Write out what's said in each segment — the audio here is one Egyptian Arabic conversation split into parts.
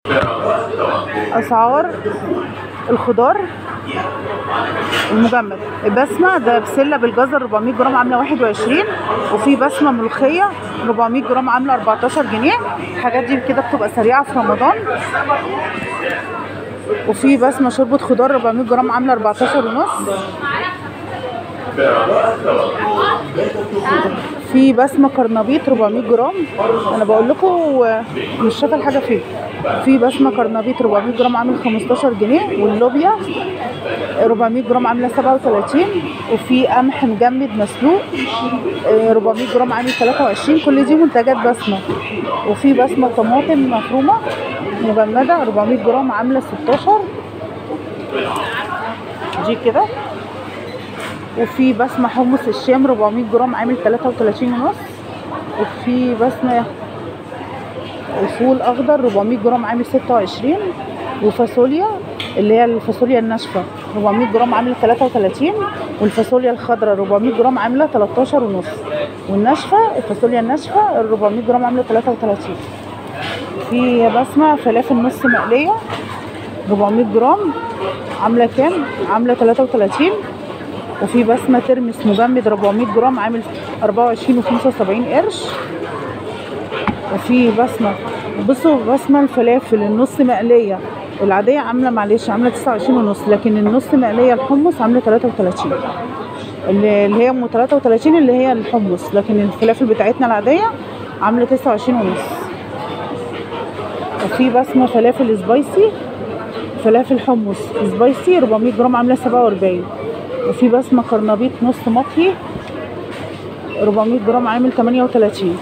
اسعار الخضار المجمد البسمه ده بسله بالجزر 400 جرام عامله 21 وفي بسمه ملوخيه 400 جرام عامله 14 جنيه الحاجات دي كده بتبقى سريعه في رمضان وفي بسمه شوربه خضار 400 جرام عامله 14 ونص في بسمه كرنبيط 400 جرام انا بقول لكم مش شايفه الحاجه فين في بسمه كرنبيط 400 جرام عامل 15 جنيه واللوبيا 400 جرام عامله 37 وفي قمح مجمد مسلوق آه، 400 جرام عامل 23 كل دي منتجات بسمه وفي بسمه طماطم مفرومه مجمده 400 جرام عامله 16 دي كده وفي بسمة حمص الشام 400 جرام عامل 33 ونص وفي بسمة فول اخضر 400 جرام عامل 26 وفاصوليا اللي هي الفاصوليا الناشفه 400 جرام عامله 33 والفاصوليا الخضراء 400 جرام عامله 13 ونص والناشفه الفاصوليا الناشفه 400 جرام عامله 33 في بسمة فلافل نص مقليه 400 جرام عامله كام عامله 33 وفي بسمة ترمس مجمد 400 جرام عامل 24 و75 قرش وفي بسمة بصوا بسمة الفلافل النص مقلية العادية عاملة معلش عاملة 29 ونص لكن النص مقلية الحمص عاملة 33 اللي اللي هي ام 33 اللي هي الحمص لكن الفلافل بتاعتنا العادية عاملة 29 ونص وفي بسمة فلافل سبايسي فلافل حمص سبايسي 400 جرام عاملة 47 وفي بسمة كرنبيط نص مطهي 400 جرام عامل 38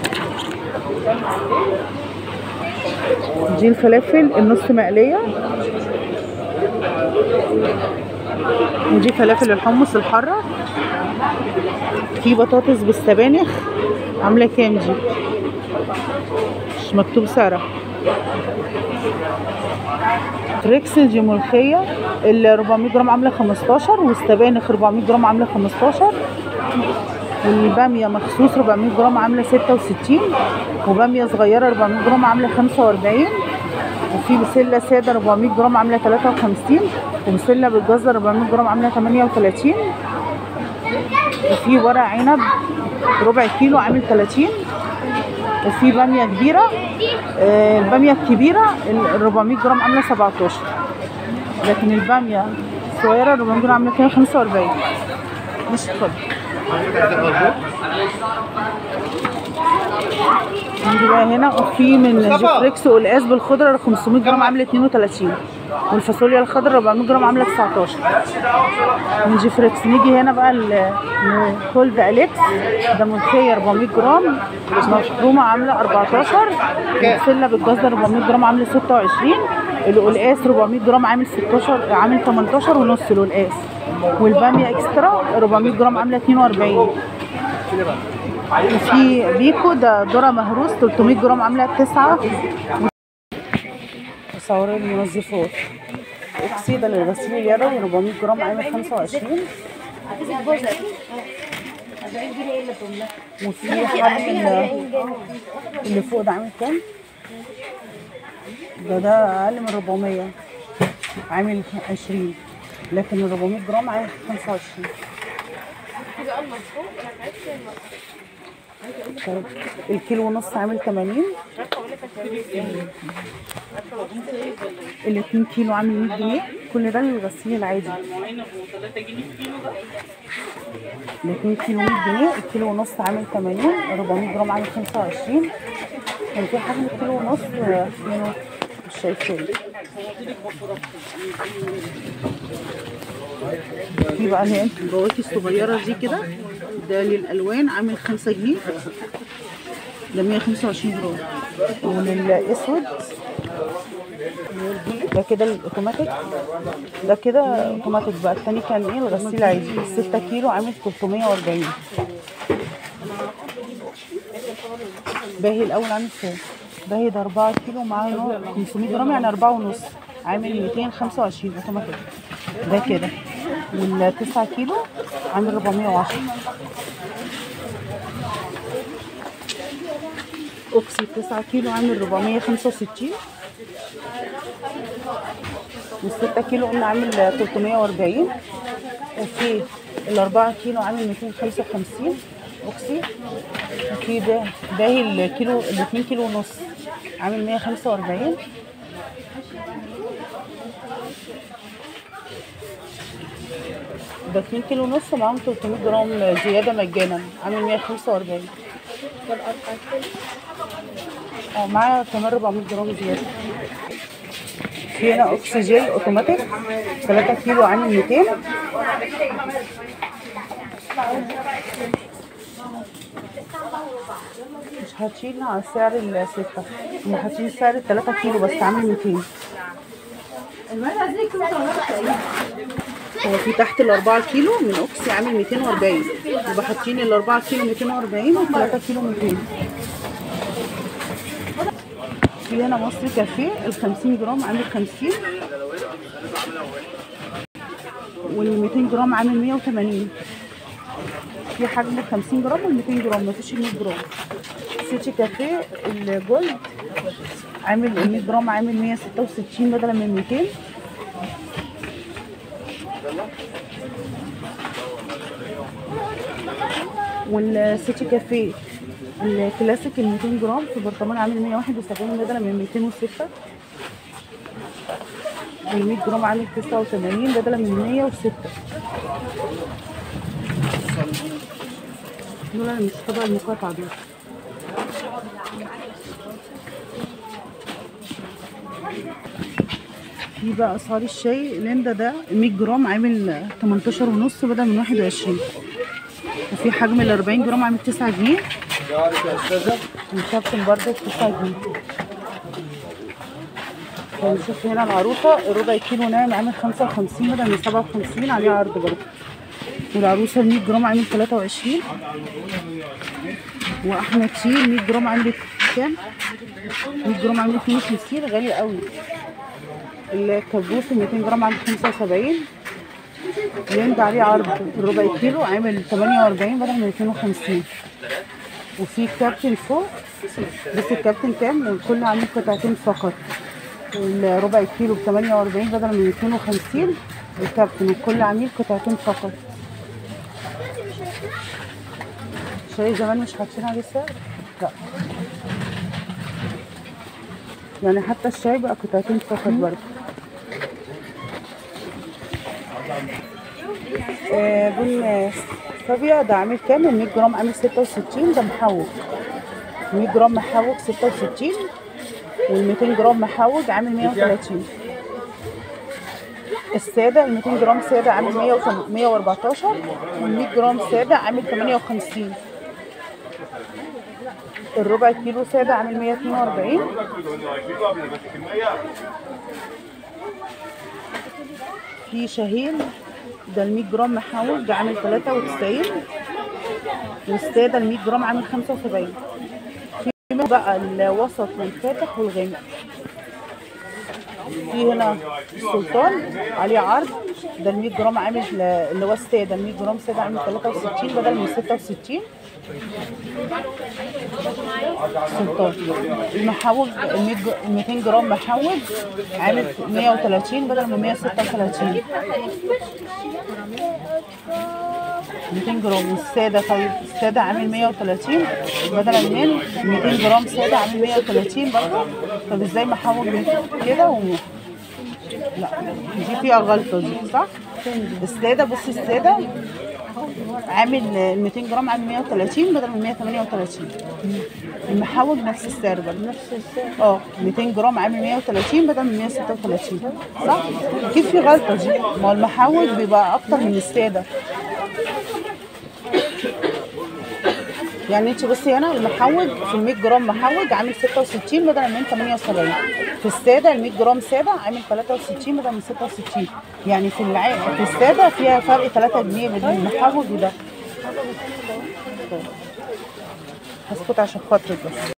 دي الفلافل النص مقلية ودي فلافل الحمص الحارة في بطاطس بالسبانخ عاملة كام دي مش مكتوب سعرها تريكسل دي ملوخية ال 400 جرام عاملة 15 والسبانخ 400 جرام عاملة 15 والبامية مخصوص 400 جرام عاملة 66 وبامية صغيرة 400 جرام عاملة 45 وفي بسلة سادة 400 جرام عاملة 53 وبسلة بالجزر 400 جرام عاملة 38 وفي ورق عنب ربع كيلو عامل 30 وفي بامية كبيرة آه، البامية الكبيرة ال 400 جرام عاملة 17 لكن البامية الصغيرة 400 جرام عاملة كام 45 مش اتفضل نيجي بقى هنا وفي من جيفريكس والقاس بالخضرة 500 جرام عاملة 32 والفاصوليا الخضراء 400 جرام عاملة 19 من جيفريكس نيجي هنا بقى الكولد اليكس ده ملوخية 400 جرام مفرومة عاملة 14 البسلة بالجزر 400 جرام عاملة 26 القلقاس 400 جرام عامل 16 عامل 18 ونص القلقاس والبامية اكسترا 400 جرام عاملة 42 وفي بيكو ده ذرة مهروس 300 جرام عاملة 9 صور المنظفات اكسيدا للغسيل اليدوي 400 جرام عامل 25 وفي حبل ال- اللي فوق ده عامل كام؟ ده ده اقل من 400 عامل 20 لكن ال 400 جرام عامل 25 طيب، الكيلو ونص عامل 80 ال 2 كيلو عامل 100 جنيه كل ده للغسيل العادي ال 2 كيلو 100 جنيه الكيلو ونص عامل 80 400 جرام عامل 25 كان في حجم كيلو ونص آه، فينه مش شايفاه في بقى اللي هي البواكي الصغيرة دي كده ده للألوان عامل 5 جنيه ده 125 جرام وللأسود ده كده الاوتوماتيك ده كده اوتوماتيك بقى التاني كان ايه الغسيل عادي 6 كيلو عامل 340 باهي الاول عامل كام باهي ده 4 كيلو معاه نوع 500 جرام يعني 4 ونص عامل 225 اوتوماتيك ده كده وال 9 كيلو عامل 410 اوكسي 9 كيلو عامل 465 والستة كيلو قلنا عامل 340 وفي الأربعة كيلو عامل 255 أوكسي وفي با- باقي الكيلو الاتنين كيلو ونص عامل 145 ده 2 كيلو ونص معاهم 300 جرام زيادة مجانا عامل 145 اه معايا كمان 400 جرام زيادة في هنا اكسجين اوتوماتيك 3 كيلو عامل 200 مش هتشيل على سعر الستة هم حاطين سعر 3 كيلو بس عامل 200 هو في تحت الأربعة كيلو من أوكسي عامل 240 يبقى حاطين الأربعة كيلو 240 والتلاتة كيلو 200 في هنا مصري كافيه ال 50 جرام عامل 50 وال 200 جرام عامل 180 في حجم 50 جرام وال 200 جرام مفيش ال 100 جرام سيتي كافيه الجولد عامل ال 100 جرام عامل 166 بدلا من 200 والسيتي كافيه الكلاسيك ال 200 جرام في برطمان عامل 171 بدلا من 206 وال 100 جرام عامل 89 بدلا من 106 دول انا مش تبع المقاطعة دول في بقى اسعار الشاي ليندا ده 100 جرام عامل 18 ونص بدل من 21 وفي حجم ال 40 جرام عامل 9 جنيه والكابتن برضه 9 جنيه هنشوف هنا العروسه الربع كيلو ناعم عامل 55 بدل من 57 عليه عرض برضه والعروسه ال 100 جرام عامل 23 واحمد شيل 100 جرام عامل كام 100 جرام عامل 52 غالي قوي الكبوس ال 200 جرام عامل 75 يند عليه عرض الربع كيلو عامل 48 بدل من 250 وفي كابتن فوق بس الكابتن كام والكل عامل قطعتين فقط الربع كيلو ب 48 بدل من 250 الكابتن والكل عامل قطعتين فقط شاي زمان مش حاطين عليه سعر لا يعني حتى الشاي بقى قطعتين فقط برضه آه، بن صبيا ده عامل كام؟ ال 100 جرام عامل 66 ده محوج 100 جرام محوج 66 وال 200 جرام محوج عامل 130 السادة ال 200 جرام سادة عامل 100 وتم- 114 وال 100 جرام سادة عامل 58 الربع كيلو سادة عامل 142 في شاهين ده ال 100 جرام محوج ده عامل 93 والسادة ال 100 جرام عامل 75 في منه بقى الوسط والفاتح والغامق في هنا السلطان عليه عرض ده ال 100 جرام عامل اللي هو السادة ال 100 جرام سادة عامل 63 بدل من 66 سلطان المحوج ال 100 ج- ال 200 جرام محوج عامل 130 بدل من 136 200 جرام والسادة طيب السادة عامل 130 بدلا من 200 جرام سادة عامل 130 برضه طب ازاي محوج من كده و لا دي فيها غلطة دي صح؟ السادة بصي السادة عامل ال 200 جرام عامل 130 بدل من 138 المحوج نفس السعر برضه نفس السعر اه 200 جرام عامل 130 بدل من 136 صح؟ اكيد في غلطة دي ما هو المحوج بيبقى أكتر من السادة يعني انت بصي هنا المحوج في ال 100 جرام محوج عامل 66 بدل من 78 في الساده ال 100 جرام ساده عامل 63 بدل من 66 يعني في الع... في الساده فيها فرق 3 جنيه بين المحوج وده هسكت عشان خاطرك بس